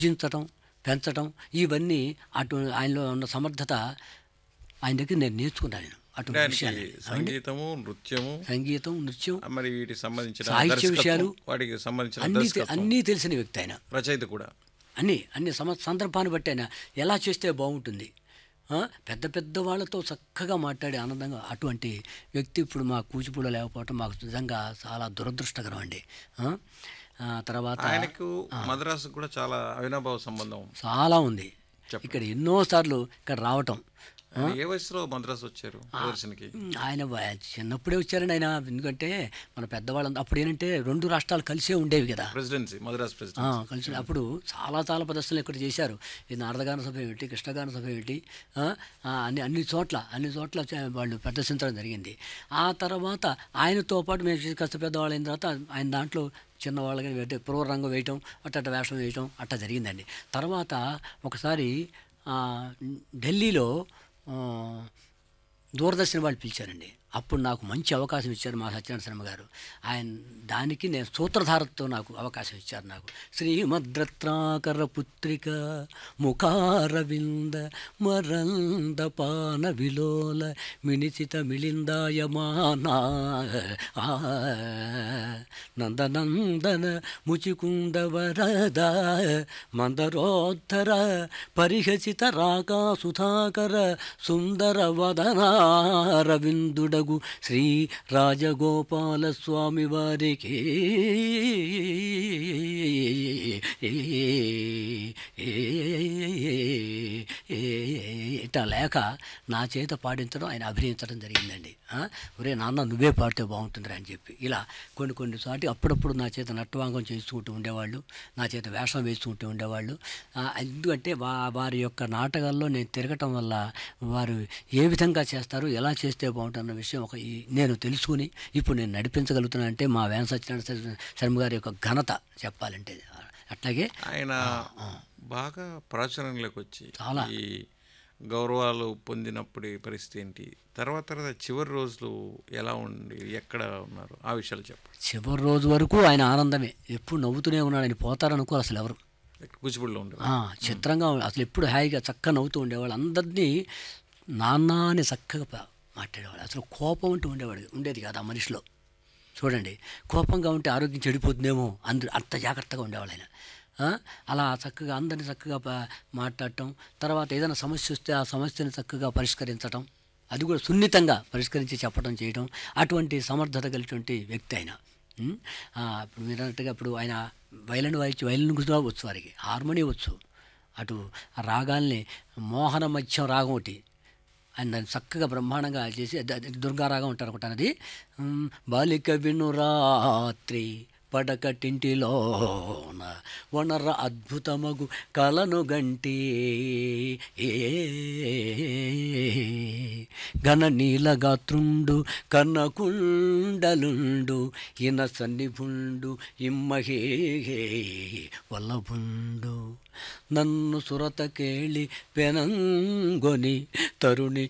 పూజించటం పెంచటం ఇవన్నీ అటు ఆయనలో ఉన్న సమర్థత ఆయన దగ్గర నేను నేర్చుకున్నాను నేను అటువంటి దానికి విషయాలు సంగీతము నృత్యము సంగీతం నృత్యం మరి వీటికి సంబంధించిన సాహిత్య దర్శకత్వం, విషయాలు వాటికి సంబంధించిన అన్నీ తె- దర్శకత్వం, అన్నీ తెలిసిన వ్యక్తి ఆయన రచయిత కూడా అన్నీ అన్ని సమ సందర్భాన్ని బట్టి ఆయన ఎలా చేస్తే బాగుంటుంది ఆ, పెద్ద పెద్ద వాళ్ళతో చక్కగా మాట్లాడి ఆనందంగా అటువంటి వ్యక్తి ఇప్పుడు మా కూచిపూడ లేకపోవటం మాకు నిజంగా చాలా దురదృష్టకరం అండి ఆ, ఆ, తర్వాత ఆయనకు మద్రాసు కూడా చాలా అవినాభావ సంబంధం చాలా ఉంది ఇక్కడ ఎన్నోసార్లు ఇక్కడ రావటం ఏ వయసులో మద్రాసు వచ్చారు ప్రదర్శనకి ఆయన వ- చిన్నప్పుడే వచ్చారండి ఆయన ఎందుకంటే మన పెద్దవాళ్ళంతా అప్పుడు ఏంటంటే రెండు రాష్ట్రాలు కలిసే ఉండేవి కదా ప్రెసిడెన్సీ మద్రాసు ఆ, ప్రెసిడెన్సీ కలిసి అప్పుడు చాలా చాలా ప్రదర్శనలు ఇక్కడ చేశారు ఇది నారదగాన సభ ఏమిటి కృష్ణగాన సభ ఏమిటి ఆ, ఆ, అన్ని అన్ని చోట్ల అన్ని చోట్ల చే- వాళ్ళు ప్రదర్శించడం జరిగింది ఆ తర్వాత ఆయనతో పాటు మేము కాస్త పెద్దవాళ్ళు అయిన తర్వాత ఆయన దాంట్లో చిన్నవాళ్ళగా వేయటం పూర్వరంగం వేయటం అట్ట అట్ట వేషం వేయటం అట్ట జరిగిందండి తర్వాత ఒకసారి ఆ, ఢిల్లీలో ఆ, దూరదర్శన్ వాళ్ళు పిలిచారండి అప్పుడు నాకు మంచి అవకాశం ఇచ్చారు మా సత్యనారాయణ శర్మ గారు ఆయన దానికి నేను సూత్రధారతో నాకు అవకాశం ఇచ్చారు నాకు శ్రీమద్రత్నాకర పుత్రిక ముఖారవింద మరంద పాన విలోల మినిచిత మిళిందాయమానా ఆ, నందనందన ముచికుంద వరద మందరోత్తర పరిహసిత రాకా సుధాకర సుందర వదనారవిందుడగు శ్రీ రాజగోపాల స్వామి వారికి ఇట్లా లేక నా చేత పాడించడం ఆయన అభినయించడం జరిగిందండి ఆ, ఒరే నాన్న నువ్వే పాడితే బాగుంటుందిరా అని చెప్పి ఇలా కొన్ని కొన్ని సాటి అప్పుడప్పుడు నా చేత నట్టవాంగం చేస్తుంటూ ఉండేవాళ్ళు నా చేత వేషం వేస్తుంటూ ఉండేవాళ్ళు ఆ, ఎందుకంటే వా వారి యొక్క నాటకాల్లో నేను తిరగటం వల్ల వారు ఏ విధంగా చేస్తారు ఎలా చేస్తే బాగుంటుందన్న విషయం ఒక ఈ- నేను తెలుసుకుని ఇప్పుడు నేను నడిపించగలుగుతున్నా అంటే మా వేణ సత్యనారాయణ శర్మ గారి యొక్క ఘనత చెప్పాలంటే అట్లాగే ఆయన బాగా ప్రాచుర్యంలోకి వచ్చి చాలా. ఈ గౌరవాలు పొందినప్పుడు ఈ పరిస్థితి ఏంటి తర్వాత తర్వాత చివరి రోజులు ఎలా ఉండి ఎక్కడ ఉన్నారు ఆ విషయాలు చెప్పండి చివరి రోజు వరకు ఆయన ఆనందమే ఎప్పుడు నవ్వుతూనే ఉన్నాడు ఆయన పోతారనుకో అసలు ఎవరు కూచిపూడిలో ఉండే ఆ, చిత్రంగా ఉండే- అసలు ఎప్పుడు హాయిగా చక్కగా నవ్వుతూ ఉండేవాళ్ళు అందరినీ నాన్న అని చక్కగా ప- మాట్లాడేవాడు అసలు కోపం అంటూ ఉండేవాడు ఉండేది కాదు ఆ మనిషిలో చూడండి కోపంగా ఉంటే ఆరోగ్యం చెడిపోతుందేమో అందరూ అంత జాగ్రత్తగా ఉండేవాళ్ళు ఆయన ఆ, అలా చక్కగా అందరిని చక్కగా ప- మాట్లాడటం తర్వాత ఏదైనా సమస్య వస్తే ఆ సమస్యను చక్కగా పరిష్కరించటం అది కూడా సున్నితంగా పరిష్కరించి చెప్పడం చేయడం అటువంటి సమర్థత కలిగినటువంటి వ్యక్తి ఆయన ఉం? ఆ, ఇప్పుడు మీరు అన్నట్టుగా ఇప్పుడు ఆయన వైలన్ వాయించి వైలన్ కూడా వచ్చు వారికి హార్మోనియం వచ్చు అటు ఆ రాగాల్ని మోహన మధ్యం రాగం ఒకటి ఆయన దాన్ని చక్కగా బ్రహ్మాండంగా చేసి అది- అది దుర్గారాగం ఉంటారు అనుకుంటాను అది ఉమ్, బాలిక విను రాత్రి పడకటింటిలోన వనర అద్భుతమగు కలను గంటి ఘన నీలగాత్రుండు కన్నకుండలుండు ఇన సన్నిభుండు ఇమ్మహే వల్లభుండు నన్ను సురత కేళి పెనంగొని తరుణి